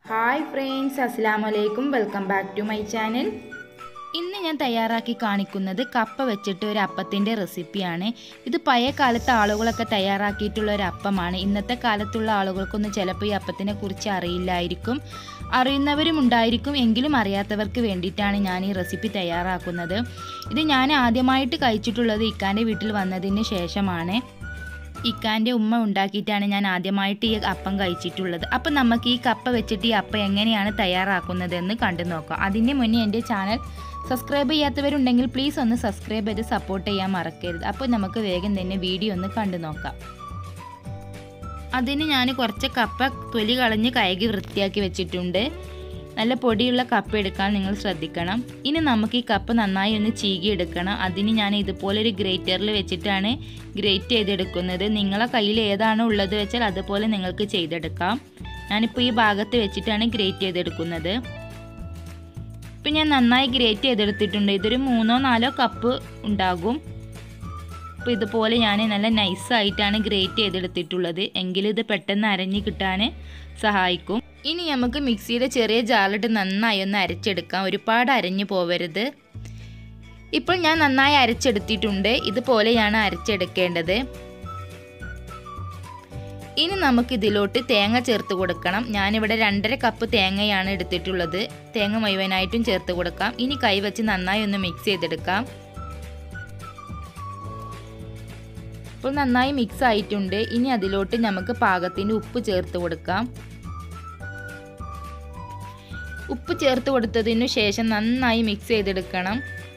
hi friends അസ്സാം വലൈക്കും welcome back to my channel ഇന്ന് ഞാൻ തയ്യാറാക്കി കാണിക്കുന്നത് കപ്പ വെച്ചിട്ട് ഒരു അപ്പത്തിൻ്റെ റെസിപ്പിയാണ് ഇത് പഴയ കാലത്തെ ആളുകളൊക്കെ തയ്യാറാക്കിയിട്ടുള്ള ഒരു അപ്പമാണ് ഇന്നത്തെ കാലത്തുള്ള ആളുകൾക്കൊന്നും ചിലപ്പോൾ ഈ അപ്പത്തിനെ കുറിച്ച് അറിയില്ലായിരിക്കും അറിയുന്നവരും ഉണ്ടായിരിക്കും എങ്കിലും അറിയാത്തവർക്ക് വേണ്ടിയിട്ടാണ് ഞാൻ ഈ റെസിപ്പി തയ്യാറാക്കുന്നത് ഇത് ഞാൻ ആദ്യമായിട്ട് കഴിച്ചിട്ടുള്ളത് ഇക്കാൻ്റെ വീട്ടിൽ വന്നതിന് ശേഷമാണ് ഇക്കാൻ്റെ ഉമ്മ ഉണ്ടാക്കിയിട്ടാണ് ഞാൻ ആദ്യമായിട്ട് ഈ അപ്പം കഴിച്ചിട്ടുള്ളത് അപ്പം നമുക്ക് ഈ കപ്പ വെച്ചിട്ട് ഈ അപ്പം എങ്ങനെയാണ് തയ്യാറാക്കുന്നതെന്ന് കണ്ടു നോക്കാം അതിന് മുന്നേ എൻ്റെ ചാനൽ സബ്സ്ക്രൈബ് ചെയ്യാത്തവരുണ്ടെങ്കിൽ പ്ലീസ് ഒന്ന് സബ്സ്ക്രൈബ് ചെയ്ത് സപ്പോർട്ട് ചെയ്യാൻ മറക്കരുത് അപ്പോൾ നമുക്ക് വേഗം തന്നെ വീഡിയോ ഒന്ന് കണ്ടു നോക്കാം അതിന് ഞാൻ കുറച്ച് കപ്പ തൊലി കളഞ്ഞ് കഴുകി വൃത്തിയാക്കി വെച്ചിട്ടുണ്ട് നല്ല പൊടിയുള്ള കപ്പ എടുക്കാൻ നിങ്ങൾ ശ്രദ്ധിക്കണം ഇനി നമുക്ക് ഈ കപ്പ നന്നായി ഒന്ന് ചീകി എടുക്കണം അതിന് ഞാൻ ഇതുപോലെ ഒരു ഗ്രേറ്ററിൽ വെച്ചിട്ടാണ് ഗ്രേറ്റ് ചെയ്തെടുക്കുന്നത് നിങ്ങളെ കയ്യിൽ ഏതാണോ ഉള്ളത് വെച്ചാൽ അതുപോലെ നിങ്ങൾക്ക് ചെയ്തെടുക്കാം ഞാനിപ്പോൾ ഈ ഭാഗത്ത് വെച്ചിട്ടാണ് ഗ്രേറ്റ് ചെയ്തെടുക്കുന്നത് ഇപ്പം ഞാൻ നന്നായി ഗ്രേറ്റ് ചെയ്തെടുത്തിട്ടുണ്ട് ഇതൊരു മൂന്നോ നാലോ കപ്പ് ഉണ്ടാകും അപ്പോൾ ഇതുപോലെ ഞാൻ നല്ല നൈസായിട്ടാണ് ഗ്രേറ്റ് ചെയ്തെടുത്തിട്ടുള്ളത് എങ്കിലും ഇത് പെട്ടെന്ന് അരഞ്ഞ് കിട്ടാൻ സഹായിക്കും ഇനി നമുക്ക് മിക്സിയുടെ ചെറിയ ജാറിലിട്ട് നന്നായി ഒന്ന് അരച്ചെടുക്കാം ഒരുപാട് അരഞ്ഞു പോവരുത് ഇപ്പോൾ ഞാൻ നന്നായി അരച്ചെടുത്തിട്ടുണ്ട് ഇതുപോലെയാണ് അരച്ചെടുക്കേണ്ടത് ഇനി നമുക്ക് ഇതിലോട്ട് തേങ്ങ ചേർത്ത് കൊടുക്കണം ഞാനിവിടെ രണ്ടര കപ്പ് തേങ്ങയാണ് എടുത്തിട്ടുള്ളത് തേങ്ങ മുഴുവനായിട്ടും ചേർത്ത് കൊടുക്കാം ഇനി കൈവച്ച് നന്നായി ഒന്ന് മിക്സ് ചെയ്തെടുക്കാം ഇപ്പോൾ നന്നായി മിക്സ് ആയിട്ടുണ്ട് ഇനി അതിലോട്ട് നമുക്ക് പാകത്തിന് ഉപ്പ് ചേർത്ത് കൊടുക്കാം ഉപ്പ് ചേർത്ത് കൊടുത്തതിനു ശേഷം നന്നായി മിക്സ് ചെയ്തെടുക്കണം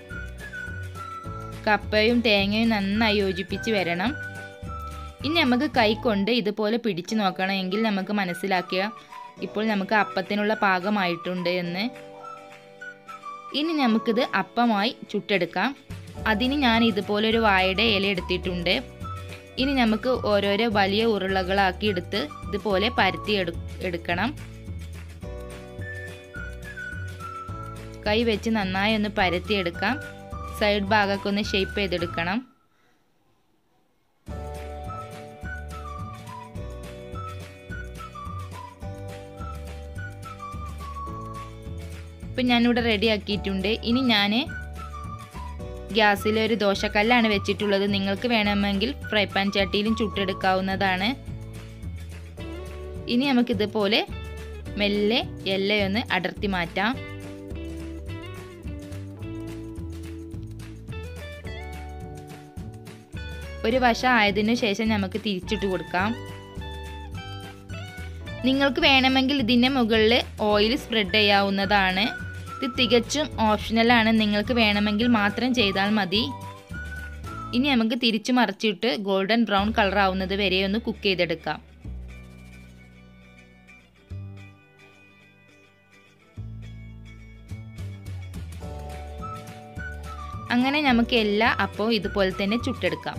കപ്പയും തേങ്ങയും നന്നായി യോജിപ്പിച്ച് വരണം ഇനി നമുക്ക് കൈകൊണ്ട് ഇതുപോലെ പിടിച്ചു നോക്കണം എങ്കിൽ നമുക്ക് മനസ്സിലാക്കിയ ഇപ്പോൾ നമുക്ക് അപ്പത്തിനുള്ള പാകമായിട്ടുണ്ട് എന്ന് ഇനി നമുക്കിത് അപ്പമായി ചുട്ടെടുക്കാം അതിന് ഞാൻ ഇതുപോലെ ഒരു വാഴയുടെ ഇല എടുത്തിട്ടുണ്ട് ഇനി നമുക്ക് ഓരോരോ വലിയ ഉരുളകളാക്കി എടുത്ത് ഇതുപോലെ പരത്തി എടു എടുക്കണം കൈ വെച്ച് നന്നായി ഒന്ന് പരത്തിയെടുക്കാം സൈഡ് ഭാഗമൊക്കെ ഒന്ന് ഷേപ്പ് ചെയ്തെടുക്കണം ഇപ്പം ഞാനിവിടെ റെഡി ആക്കിയിട്ടുണ്ട് ഇനി ഞാൻ ഗ്യാസിൽ ഒരു ദോശക്കല്ലാണ് വെച്ചിട്ടുള്ളത് നിങ്ങൾക്ക് വേണമെങ്കിൽ ഫ്രൈ പാൻ ചട്ടിയിലും ചുട്ടെടുക്കാവുന്നതാണ് ഇനി നമുക്കിതുപോലെ മെല്ലെ എല്ലയൊന്ന് അടർത്തി മാറ്റാം ഒരു വശം ആയതിനു ശേഷം നമുക്ക് തിരിച്ചിട്ട് കൊടുക്കാം നിങ്ങൾക്ക് വേണമെങ്കിൽ ഇതിൻ്റെ മുകളിൽ ഓയിൽ സ്പ്രെഡ് ചെയ്യാവുന്നതാണ് ഇത് തികച്ചും ഓപ്ഷണലാണ് നിങ്ങൾക്ക് വേണമെങ്കിൽ മാത്രം ചെയ്താൽ മതി ഇനി നമുക്ക് തിരിച്ചു മറിച്ചിട്ട് ഗോൾഡൻ ബ്രൗൺ കളർ ആവുന്നത് വരെ ഒന്ന് കുക്ക് ചെയ്തെടുക്കാം അങ്ങനെ നമുക്ക് എല്ലാ അപ്പവും ഇതുപോലെ തന്നെ ചുട്ടെടുക്കാം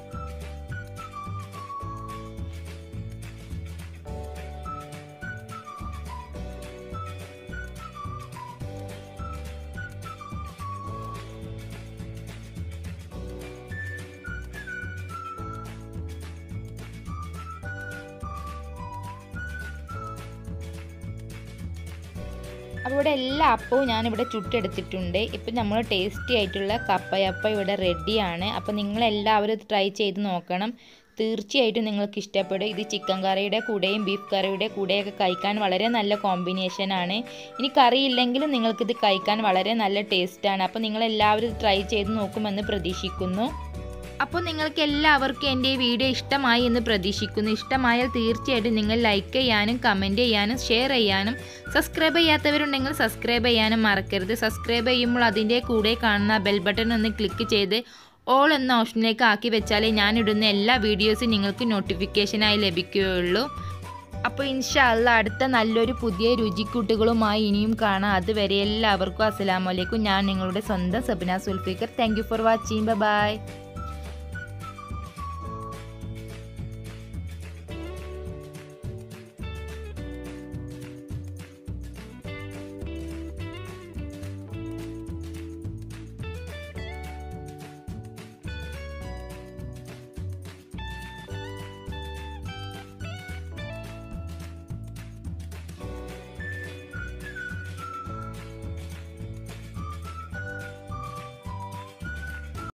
അപ്പോൾ ഇവിടെ എല്ലാ അപ്പവും ഞാനിവിടെ ചുട്ടെടുത്തിട്ടുണ്ട് ഇപ്പം നമ്മൾ ടേസ്റ്റി ആയിട്ടുള്ള കപ്പയപ്പ ഇവിടെ റെഡിയാണ് അപ്പോൾ നിങ്ങളെല്ലാവരും ഇത് ട്രൈ ചെയ്ത് നോക്കണം തീർച്ചയായിട്ടും നിങ്ങൾക്ക് ഇഷ്ടപ്പെടും ഇത് ചിക്കൻ കറിയുടെ കൂടെയും ബീഫ് കറിയുടെ കൂടെയൊക്കെ കഴിക്കാൻ വളരെ നല്ല കോമ്പിനേഷനാണ് ഇനി കറിയില്ലെങ്കിലും നിങ്ങൾക്കിത് കഴിക്കാൻ വളരെ നല്ല ടേസ്റ്റാണ് അപ്പോൾ നിങ്ങളെല്ലാവരും ഇത് ട്രൈ ചെയ്ത് നോക്കുമെന്ന് പ്രതീക്ഷിക്കുന്നു അപ്പോൾ നിങ്ങൾക്ക് എല്ലാവർക്കും എൻ്റെ ഈ വീഡിയോ ഇഷ്ടമായി എന്ന് പ്രതീക്ഷിക്കുന്നു ഇഷ്ടമായാൽ തീർച്ചയായിട്ടും നിങ്ങൾ ലൈക്ക് ചെയ്യാനും കമൻറ്റ് ചെയ്യാനും ഷെയർ ചെയ്യാനും സബ്സ്ക്രൈബ് ചെയ്യാത്തവരുണ്ടെങ്കിൽ സബ്സ്ക്രൈബ് ചെയ്യാനും മറക്കരുത് സബ്സ്ക്രൈബ് ചെയ്യുമ്പോൾ അതിൻ്റെ കൂടെ കാണുന്ന ബെൽ ബട്ടൺ ഒന്ന് ക്ലിക്ക് ചെയ്ത് ഓൾ എന്ന ഓപ്ഷനിലേക്ക് ആക്കി വെച്ചാലേ ഞാൻ ഇടുന്ന എല്ലാ വീഡിയോസും നിങ്ങൾക്ക് നോട്ടിഫിക്കേഷനായി ലഭിക്കുകയുള്ളൂ അപ്പോൾ ഇൻഷാല്ല അടുത്ത നല്ലൊരു പുതിയ രുചിക്കൂട്ടുകളുമായി ഇനിയും കാണാം അതുവരെ എല്ലാവർക്കും അസ്സലാമലൈക്കും ഞാൻ നിങ്ങളുടെ സ്വന്തം Sabina Zulfikar thank you for watching by